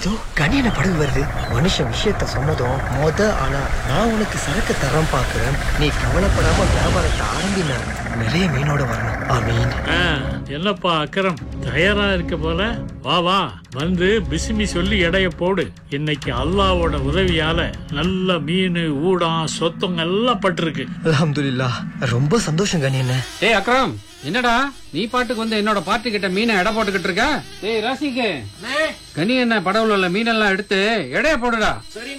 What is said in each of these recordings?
அதோ கனியன படகு வருது மனுஷன் விஷயத்த சொன்னதும் மொத ஆனா நான் உனக்கு சரக்கு தரம் பாக்குறேன் நீ கவலைப்படாம வியாபாரத்தை ஆரம்பின நிறைய மீனோட வரணும் ஆமீன் ஆ, என்னப்பா அக்கரம் தயாரா இருக்க போல வா வா வந்து பிசிமி சொல்லி எடைய போடு இன்னைக்கு அல்லாவோட உதவியால நல்ல மீன் ஊடம் சொத்தம் எல்லாம் பட்டிருக்கு அல்ஹம்துலில்லா ரொம்ப சந்தோஷம் கனியண்ண டேய் அக்ரம் என்னடா நீ பாட்டுக்கு வந்து என்னோட பார்ட்டி கிட்ட மீனை எடை போட்டுக்கிட்டு இருக்க டேய் ராசிக்கு கனி என்ன படவுல உள்ள மீனெல்லாம் எடுத்து எடைய போடுடா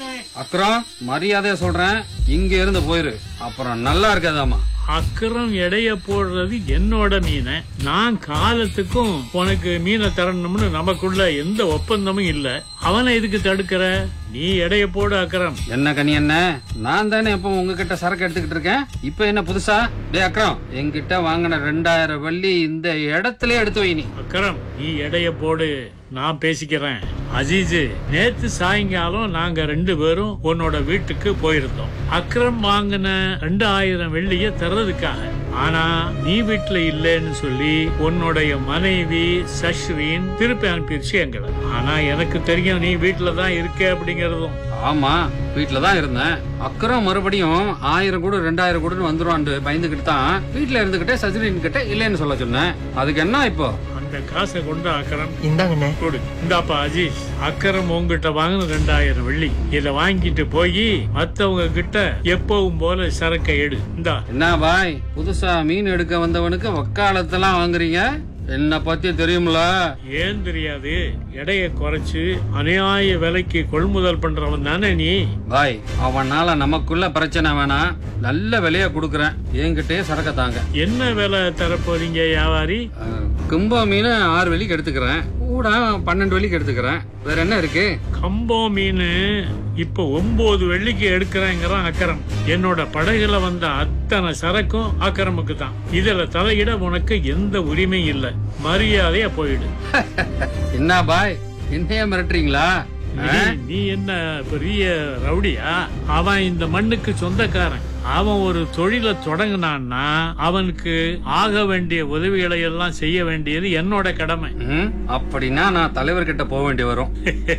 அக்ரம் மரியாதையா சொல்றேன் இங்க இருந்து போயிரு அப்புறம் நல்லா இருக்காதாமா அக்கறம் எடைய போடுறது என்னோட மீனை நான் காலத்துக்கும் உனக்கு மீனை தரணும்னு நமக்குள்ள எந்த ஒப்பந்தமும் இல்ல அவனை எதுக்கு தடுக்கிற நீ எடைய போடு அக்கரம் என்ன கனி என்ன நான் தானே எப்போ உங்ககிட்ட சரக்கு எடுத்துக்கிட்டு இருக்கேன் இப்போ என்ன புதுசா டேய் அக்ரம் என்கிட்ட வாங்கின ரெண்டாயிரம் வெள்ளி இந்த இடத்துல எடுத்து வை நீ அக்கரம் நீ எடைய போடு நான் பேசிக்கிறேன் அஜீஸ் நேத்து சாயங்காலம் நாங்க ரெண்டு பேரும் உன்னோட வீட்டுக்கு போயிருந்தோம் அக்ரம் வாங்கின ரெண்டாயிரம் வெள்ளிய தர்றதுக்காக ஆனா நீ வீட்டுல இல்லைன்னு சொல்லி உன்னுடைய மனைவி சஷ்ரீன் திருப்பி அனுப்பிடுச்சு எங்களை ஆனா எனக்கு தெரியும் நீ வீட்டுல தான் இருக்க அப்படிங்கறதும் ஆமா வீட்ல தான் இருந்தேன் அக்கறம் மறுபடியும் ஆயிரம் கூட ரெண்டாயிரம் கூடன்னு வந்துருவான்னு பயந்துகிட்டு தான் வீட்ல இருந்துகிட்டே சஜரின் கிட்ட இல்லைன்னு சொல்ல சொன்னேன் அதுக்கு என்ன இப்போ அந்த காசை கொண்டு அக்கரம் இந்தாங்கண்ணே கொடு இந்தாப்பா அஜீஸ் அக்கறம் உங்ககிட்ட வாங்கின ரெண்டாயிரம் வெள்ளி இத வாங்கிட்டு போய் மத்தவங்க கிட்ட எப்பவும் போல சரக்கை எடு இந்தா என்ன பாய் புதுசா மீன் எடுக்க வந்தவனுக்கு வக்காலத்தெல்லாம் வாங்குறீங்க என்ன பத்தி தெரியும்ல ஏன் தெரியாது எடைய குறைச்சு அநியாய விலைக்கு கொள்முதல் பண்றவன் தானே நீ பாய் அவனால நமக்குள்ள பிரச்சனை வேணாம் நல்ல விலையா கொடுக்கறேன் என்கிட்டயே சரக்க தாங்க என்ன விலை தரப்போறீங்க வியாபாரி அஹ், கும்ப மீன் ஆறு வெள்ளிக்கு எடுத்துக்கிறேன் ஊடா பன்னெண்டு வெள்ளிக்கு எடுத்துக்கிறேன் வேற என்ன இருக்கு கம்போ மீன் இப்ப ஒன்பது வெள்ளிக்கு எடுக்கிறேங்கிறான் அக்கரம் என்னோட படகுல வந்த அத்தனை சரக்கும் அக்கரமுக்கு தான் இதுல தலையிட உனக்கு எந்த உரிமையும் இல்ல மரியாதையா போயிடு என்ன பாய் என்னைய மிரட்டுறீங்களா நீ- நீ என்ன பெரிய ரவுடியா அவன் இந்த மண்ணுக்கு சொந்தக்காரன் அவன் ஒரு தொழிலை தொடங்கினான்னா அவனுக்கு ஆக வேண்டிய உதவிகளை எல்லாம் செய்ய வேண்டியது என்னோட கடமை ம், அப்படின்னா நான் தலைவர்கிட்ட போக வேண்டி வரும்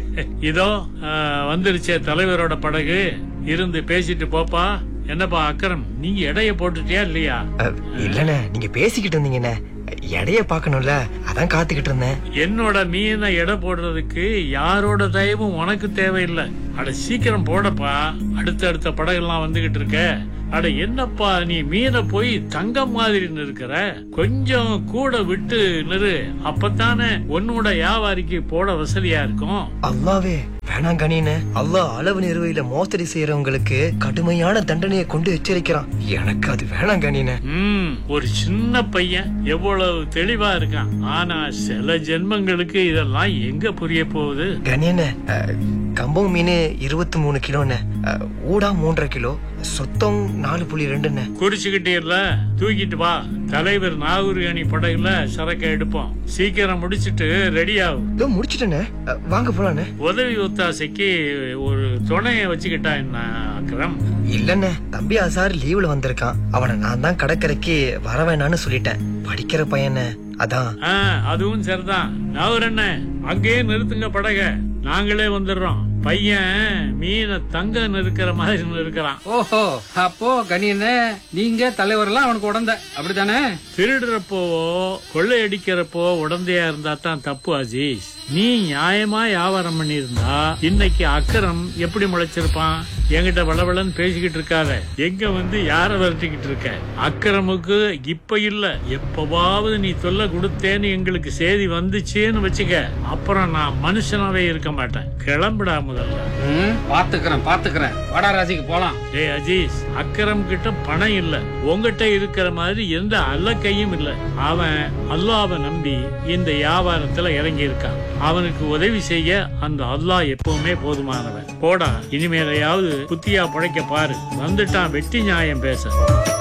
இதோ ஆஹ், வந்துருச்சே தலைவரோட படகு இருந்து பேசிட்டு போப்பா என்னப்பா அக்கரம் நீங்க எடைய போட்டுட்டியா இல்லையா அஹ், இல்லண்ணே நீங்க பேசிக்கிட்டு இருந்தீங்கண்ணே எடைய பார்க்கணும்ல அதான் காத்துக்கிட்டு இருந்தேன் என்னோட மீனை எடை போடுறதுக்கு யாரோட தயவும் உனக்கு தேவையில்லை அட சீக்கிரம் போடப்பா அடுத்த அடுத்த படகெல்லாம் வந்துகிட்டு இருக்க அட என்னப்பா நீ மீனை போய் தங்கம் மாதிரி நிற்கிற கொஞ்சம் கூட விட்டு நிறு அப்பத்தானே உன்னோட வியாபாரிக்கு போட வசதியா இருக்கும் அல்லாவே வேணாம் கணின்னு அல்லாஹ் அளவு நிறுவையில மோசடி செய்யறவங்களுக்கு கடுமையான தண்டனையை கொண்டு எச்சரிக்கிறான் எனக்கு அது வேணாம் கணின்னு ம் ஒரு சின்ன பையன் எவ்வளவு தெளிவா இருக்கான் ஆனா சில ஜென்மங்களுக்கு இதெல்லாம் எங்க புரிய போகுது கணியண்ண கம்பம் மீன் இருபத்தி மூணு கிலோண்ணே அஹ், ஊடா மூன்றரை கிலோ சொத்தம் நாலு புள்ளி ரெண்டுண்ணே குறிச்சுக்கிட்டீர்ல தூக்கிட்டு வா தலைவர் நாகூர் அணி படகுல சரக்கை எடுப்போம் சீக்கிரம் முடிச்சிட்டு ரெடி ஆகும் இதோ முடிச்சிட்டேண்ணே அஹ், வாங்க போலாண்ணே உதவி ஒத்தாசைக்கு ஒரு துணைய வச்சுக்கிட்டா என்ன அக்கரம் இல்லண்ணே தம்பி அசார் லீவ்ல வந்திருக்கான் அவனை நான் தான் கடற்கரைக்கு வர வேணான்னு சொல்லிட்டேன் படிக்கிற பையனை அதான் ஆ, அதுவும் சரிதான் நாகூர் அண்ணன் அங்கேயே நிறுத்துங்க படக நாங்களே வந்துடுறோம் பையன் மீனை தங்க நிறுக்கிற மாதிரி நிறுக்கிறான் ஓஹோ அப்போ கணியண்ணே நீங்க தலைவர்லாம் அவனுக்கு உடந்த அப்படித்தானே திருடுறப்போவோ கொள்ளையடிக்கிறப்போ உடந்தையா இருந்தா தான் தப்பு அஜீஸ் நீ நியாயமா வியாபாரம் பண்ணியிருந்தா இன்னைக்கு அக்கரம் எப்படி முளைச்சிருப்பான் என்கிட்ட வளவளன்னு பேசிக்கிட்டு இருக்காத எங்க வந்து யார விரட்டிக்கிட்டு இருக்க அக்கரமுக்கு இப்ப இல்ல எப்பவாவது நீ தொல்லை கொடுத்தேன்னு எங்களுக்கு செய்தி வந்துச்சேன்னு வச்சுக்க அப்புறம் நான் மனுஷனாவே இருக்க மாட்டேன் கிளம்புடா முதல்ல ம், பாத்துக்கிறேன் பாத்துக்கிறேன் வாடா ராசிக்கு போலாம் டேய் அஜீஸ் அக்கரம் கிட்ட பணம் இல்ல உங்ககிட்ட இருக்கிற மாதிரி எந்த அல்லக்கையும் இல்ல அவன் அல்லாவை நம்பி இந்த வியாபாரத்துல இறங்கி இருக்கான் அவனுக்கு உதவி செய்ய அந்த அல்லாஹ் எப்பவுமே போதுமானவன் போடா இனிமேலையாவது புத்தியா புழைக்க பாரு வந்துட்டான் வெட்டி நியாயம் பேச